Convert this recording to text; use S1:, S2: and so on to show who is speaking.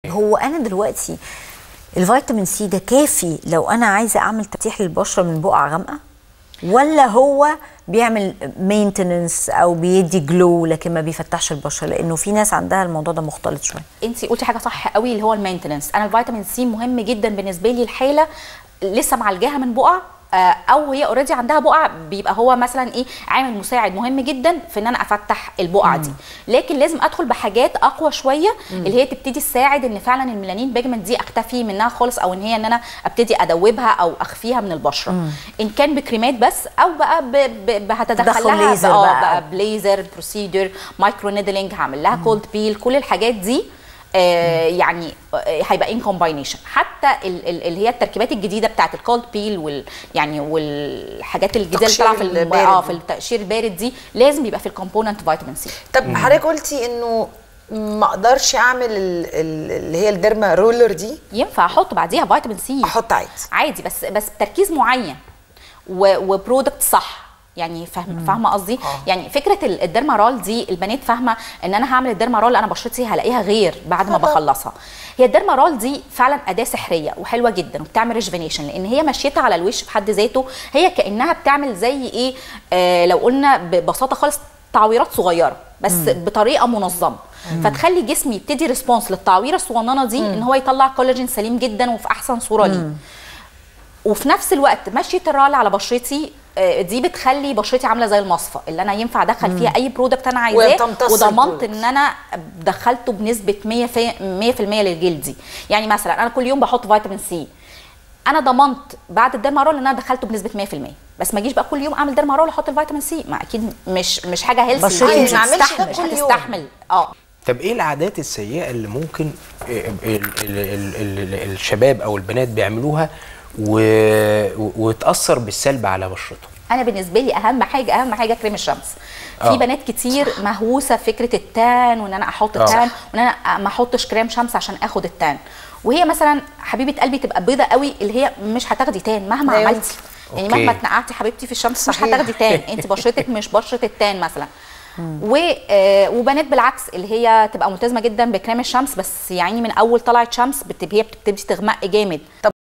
S1: هو انا دلوقتي الفيتامين سي ده كافي لو انا عايزه اعمل تفتيح للبشره من بقع غامقه ولا هو بيعمل مينتننس او بيدي جلو لكن ما بيفتحش البشره لانه في ناس عندها الموضوع ده مختلط شويه
S2: انت قلتي حاجه صح قوي اللي هو المينتننس انا الفيتامين سي مهم جدا بالنسبه لي الحاله لسه معالجاها من بقع آه، او هي اوريدي عندها بقع بيبقى هو مثلا ايه عامل مساعد مهم جدا في ان انا افتح البقعه دي لكن لازم ادخل بحاجات اقوى شويه اللي هي تبتدي تساعد ان فعلا الميلانين بيجمنت دي اختفي منها خالص او ان هي ان انا ابتدي ادوبها او اخفيها من البشره ان كان بكريمات بس او بقى ب... ب... ب- هتدخل
S1: تدخل
S2: لها
S1: ليزر
S2: بقى,
S1: بقى.
S2: بقى بليزر بروسيدر مايكرو نيدلينج هعمل لها كولد بيل كل الحاجات دي آه يعني آه، هيبقى ان كومباينيشن حتى ال- ال- اللي هي التركيبات الجديده بتاعت الكولد بيل وال يعني والحاجات الجديده اللي
S3: تقشير
S2: طالعه في ال-
S3: البارد.
S2: اه في التقشير البارد دي لازم يبقى في الكومبوننت فيتامين سي
S3: طب حضرتك قلتي انه ما اقدرش اعمل ال- ال- اللي هي الديرما رولر دي
S2: ينفع احط بعديها فيتامين سي
S3: احط عادي
S2: عادي بس بس بتركيز معين و- وبرودكت صح يعني فاهم فاهمه قصدي يعني فكره ال- الديرمارول دي البنات فاهمه ان انا هعمل الديرمارول انا بشرتي هلاقيها غير بعد ما بخلصها هي الديرمارول دي فعلا اداه سحريه وحلوه جدا وبتعمل ريجفينيشن لان هي مشيتها على الوش في حد ذاته هي كانها بتعمل زي ايه آه لو قلنا ببساطه خالص تعويرات صغيره بس بطريقه منظمه فتخلي جسمي يبتدي ريسبونس للتعويره الصغننه دي ان هو يطلع كولاجين سليم جدا وفي احسن صوره ليه وفي نفس الوقت مشيه الرال على بشرتي آه، دي بتخلي بشرتي عامله زي المصفى اللي انا ينفع ادخل فيها اي برودكت انا عايزاه
S3: وتمتص
S2: وضمنت
S3: البرودكت.
S2: ان انا دخلته بنسبه 100% 100% للجلدي يعني مثلا انا كل يوم بحط فيتامين سي انا ضمنت بعد الديرمارول ان انا دخلته بنسبه 100% بس ما اجيش بقى كل يوم اعمل ديرمارول واحط الفيتامين سي ما اكيد مش مش حاجه هيلثي
S1: بشرتي
S3: مش هعملش ده
S2: هتستحمل مش
S3: كل يوم.
S2: هتستحمل اه
S4: طب ايه العادات السيئه اللي ممكن ال ال ال ال ال الشباب او البنات بيعملوها و... و- وتاثر بالسلب على بشرتهم
S2: انا بالنسبه لي اهم حاجه اهم حاجه كريم الشمس في
S4: آه.
S2: بنات كتير مهووسه بفكره التان وان انا احط
S4: آه.
S2: التان وان انا ما احطش كريم شمس عشان اخد التان وهي مثلا حبيبه قلبي تبقى بيضه قوي اللي هي مش هتاخدي تان مهما
S3: لا
S2: عملتي يعني
S4: أوكي.
S2: مهما اتنقعتي حبيبتي في الشمس مش
S3: صحيح.
S2: هتاخدي تان انت بشرتك مش بشره التان مثلا و آه، وبنات بالعكس اللي هي تبقى ملتزمه جدا بكريم الشمس بس يعني من اول طلعت شمس بتبقى هي بتبتدي تغمق جامد